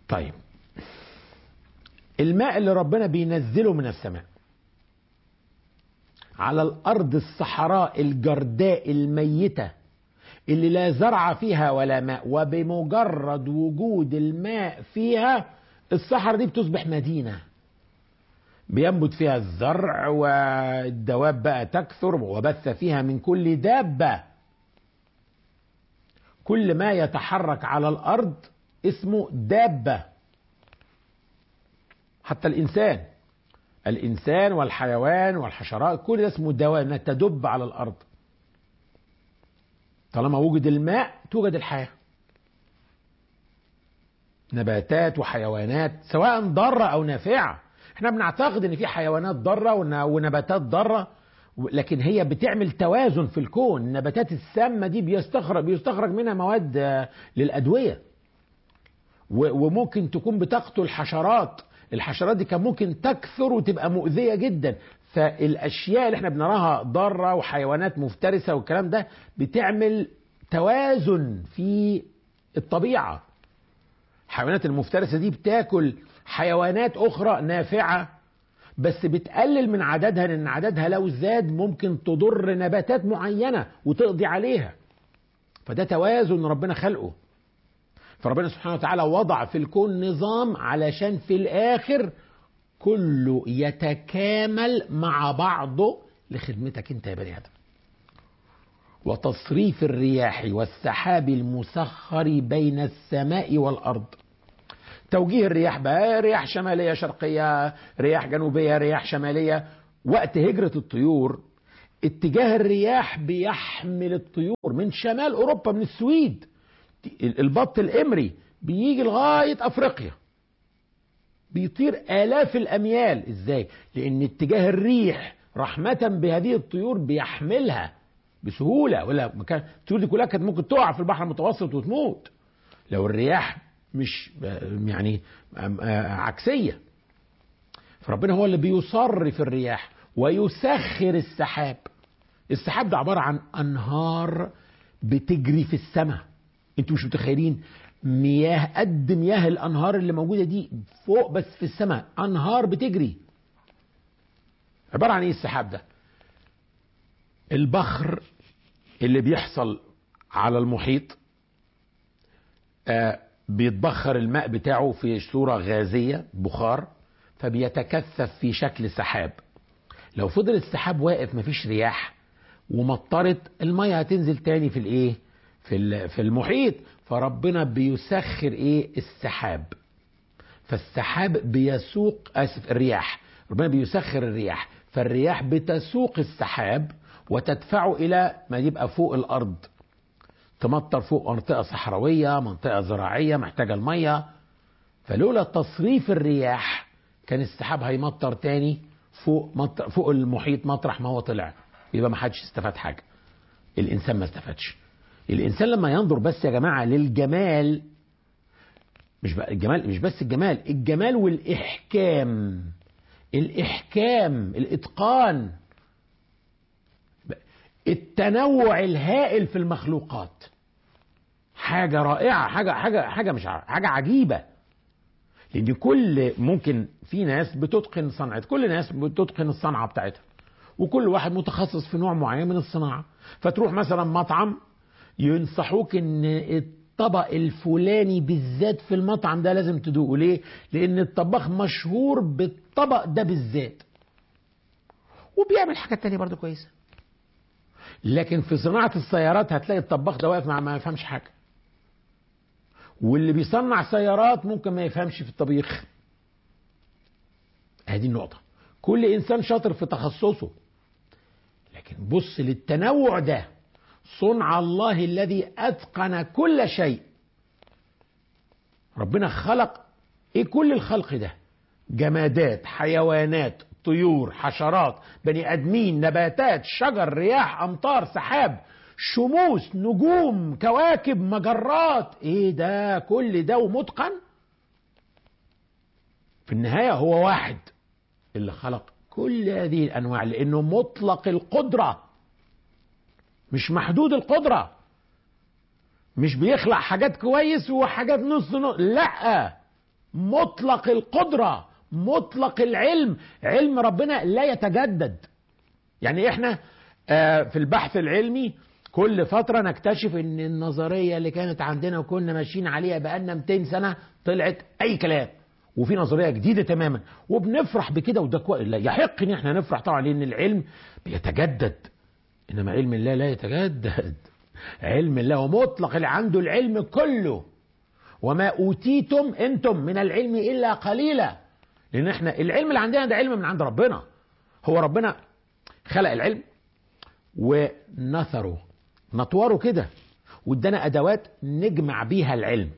طيب الماء اللي ربنا بينزله من السماء على الارض الصحراء الجرداء الميته اللي لا زرع فيها ولا ماء وبمجرد وجود الماء فيها الصحراء دي بتصبح مدينه بينبت فيها الزرع والدواب بقى تكثر وبث فيها من كل دابه كل ما يتحرك على الارض اسمه دابه حتى الانسان الانسان والحيوان والحشرات كل ده اسمه دواب انها تدب على الارض طالما وجد الماء توجد الحياه نباتات وحيوانات سواء ضاره او نافعه احنا بنعتقد ان في حيوانات ضاره ونباتات ضاره لكن هي بتعمل توازن في الكون النباتات السامه دي بيستخرج بيستخرج منها مواد للادويه وممكن تكون بتقتل حشرات الحشرات دي كان ممكن تكثر وتبقى مؤذيه جدا فالاشياء اللي احنا بنراها ضاره وحيوانات مفترسه والكلام ده بتعمل توازن في الطبيعه الحيوانات المفترسه دي بتاكل حيوانات اخرى نافعه بس بتقلل من عددها لان عددها لو زاد ممكن تضر نباتات معينه وتقضي عليها فده توازن ربنا خلقه فربنا سبحانه وتعالى وضع في الكون نظام علشان في الاخر كله يتكامل مع بعضه لخدمتك انت يا بني ادم وتصريف الرياح والسحاب المسخر بين السماء والارض توجيه الرياح بقى رياح شماليه شرقيه رياح جنوبيه رياح شماليه وقت هجره الطيور اتجاه الرياح بيحمل الطيور من شمال اوروبا من السويد البط الامري بيجي لغايه افريقيا بيطير الاف الاميال ازاي لان اتجاه الريح رحمه بهذه الطيور بيحملها بسهوله ولا مكان الطيور دي كلها كانت ممكن تقع في البحر المتوسط وتموت لو الرياح مش يعني عكسيه فربنا هو اللي بيصرف الرياح ويسخر السحاب السحاب ده عباره عن انهار بتجري في السماء انتوا مش متخيلين مياه قد مياه الانهار اللي موجوده دي فوق بس في السماء انهار بتجري عباره عن ايه السحاب ده البخر اللي بيحصل على المحيط آه بيتبخر الماء بتاعه في صوره غازيه بخار فبيتكثف في شكل سحاب لو فضل السحاب واقف مفيش رياح ومطرت الميه هتنزل تاني في الايه في في المحيط فربنا بيسخر ايه السحاب فالسحاب بيسوق اسف الرياح ربنا بيسخر الرياح فالرياح بتسوق السحاب وتدفعه الى ما يبقى فوق الارض تمطر فوق منطقه صحراويه منطقه زراعيه محتاجه الميه فلولا تصريف الرياح كان السحاب هيمطر تاني فوق مطر فوق المحيط مطرح ما هو طلع يبقى ما حدش استفاد حاجه الانسان ما استفادش الانسان لما ينظر بس يا جماعه للجمال مش بقى الجمال مش بس الجمال الجمال والاحكام الاحكام الاتقان التنوع الهائل في المخلوقات حاجه رائعه حاجه حاجه حاجه مش حاجه عجيبه لان كل ممكن في ناس بتتقن صنعه كل الناس بتتقن الصنعه بتاعتها وكل واحد متخصص في نوع معين من الصناعه فتروح مثلا مطعم ينصحوك ان الطبق الفلاني بالذات في المطعم ده لازم تدوقه ليه لان الطباخ مشهور بالطبق ده بالذات وبيعمل حاجات تانية برضه كويسة لكن في صناعة السيارات هتلاقي الطباخ ده واقف مع ما يفهمش حاجة واللي بيصنع سيارات ممكن ما يفهمش في الطبيخ هذه النقطة كل إنسان شاطر في تخصصه لكن بص للتنوع ده صنع الله الذي اتقن كل شيء ربنا خلق ايه كل الخلق ده جمادات حيوانات طيور حشرات بني ادمين نباتات شجر رياح امطار سحاب شموس نجوم كواكب مجرات ايه ده كل ده ومتقن في النهايه هو واحد اللي خلق كل هذه الانواع لانه مطلق القدره مش محدود القدرة مش بيخلق حاجات كويس وحاجات نص نص لا مطلق القدرة مطلق العلم علم ربنا لا يتجدد يعني احنا آه في البحث العلمي كل فترة نكتشف ان النظرية اللي كانت عندنا وكنا ماشيين عليها بقالنا 200 سنة طلعت اي كلام وفي نظرية جديدة تماما وبنفرح بكده وده كويس لا يحق ان احنا نفرح طبعا لان العلم بيتجدد انما علم الله لا يتجدد علم الله ومطلق اللي عنده العلم كله وما اوتيتم انتم من العلم الا قليلا لان احنا العلم اللي عندنا ده علم من عند ربنا هو ربنا خلق العلم ونثره نطوره كده وادانا ادوات نجمع بيها العلم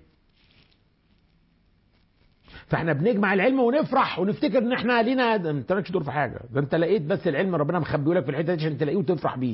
فاحنا بنجمع العلم ونفرح ونفتكر ان احنا لينا انت مالكش دور في حاجه ده انت لقيت بس العلم ربنا مخبيه لك في الحته دي عشان تلاقيه وتفرح بيه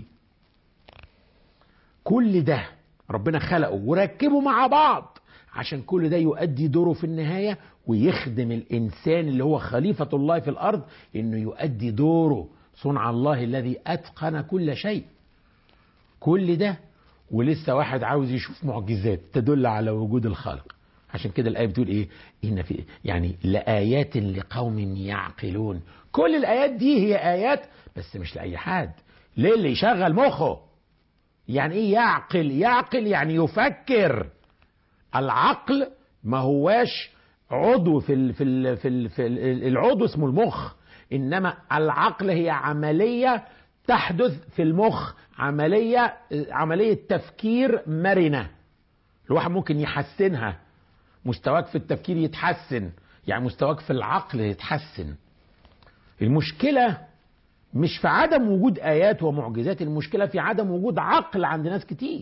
كل ده ربنا خلقه وركبه مع بعض عشان كل ده يؤدي دوره في النهايه ويخدم الانسان اللي هو خليفه الله في الارض انه يؤدي دوره صنع الله الذي اتقن كل شيء كل ده ولسه واحد عاوز يشوف معجزات تدل على وجود الخالق عشان كده الآية بتقول إيه؟ إن في يعني لآيات لقوم يعقلون. كل الآيات دي هي آيات بس مش لأي حد. ليه اللي يشغل مخه؟ يعني إيه يعقل؟ يعقل يعني يفكر. العقل ما هواش عضو في ال في ال في, ال في ال العضو اسمه المخ انما العقل هي عمليه تحدث في المخ عمليه عمليه تفكير مرنه الواحد ممكن يحسنها مستواك في التفكير يتحسن يعني مستواك في العقل يتحسن المشكله مش في عدم وجود ايات ومعجزات المشكله في عدم وجود عقل عند ناس كتير